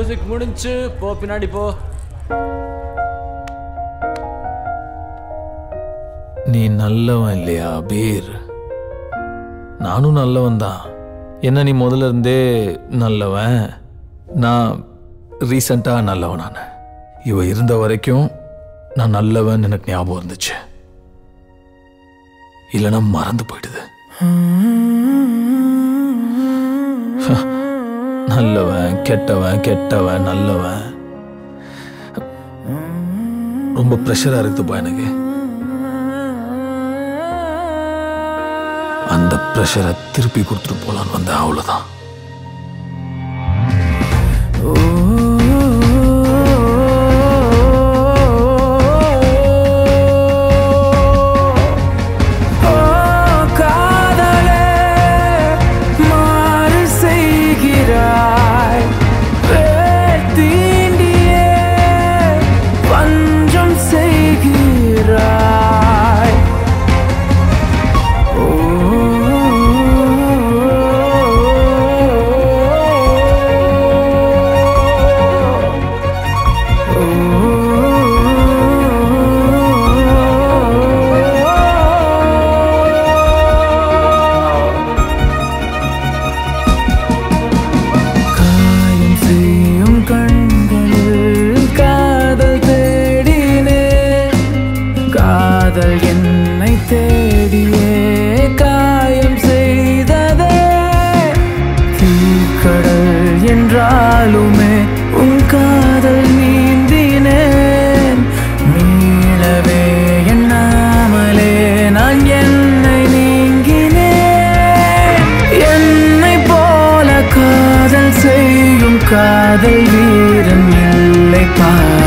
music முடிஞ்சு போ பின்னாடி போ நீ நல்லவன் இல்லையா பீர் நானும் நல்லவன் தான் என்ன நீ முதல்ல இருந்தே நல்லவன் நான் ரீசண்டாக நல்லவன் நான் இவ இருந்த வரைக்கும் நான் நல்லவன் எனக்கு ஞாபகம் இருந்துச்சு இல்லைன்னா மறந்து போயிடுது நல்லவன் கெட்டவன் கெட்டவன் நல்லவன் ரொம்ப ப்ரெஷராக இருக்குதுப்பா எனக்கு அந்த ப்ரெஷரை திருப்பி கொடுத்துட்டு போலான்னு வந்தேன் அவ்வளோதான் காதலே மாறு செய்கிறாய் வேர் தீண்டியே பஞ்சம் செய்கிறாய் ஓ காயம் செய்யும் கண்களில் காதல் தேடினே காதல் என்னை தேடியே காயம் செய்ததே தீக்கடல் என்றாலுமே உன் காதல் நீந்தினேன் மீளவே எண்ணாமலே நான் என்னை நீங்கினேன் என்னை போல காதல் செய்யும் காதல் வீரன் இல்லை பார்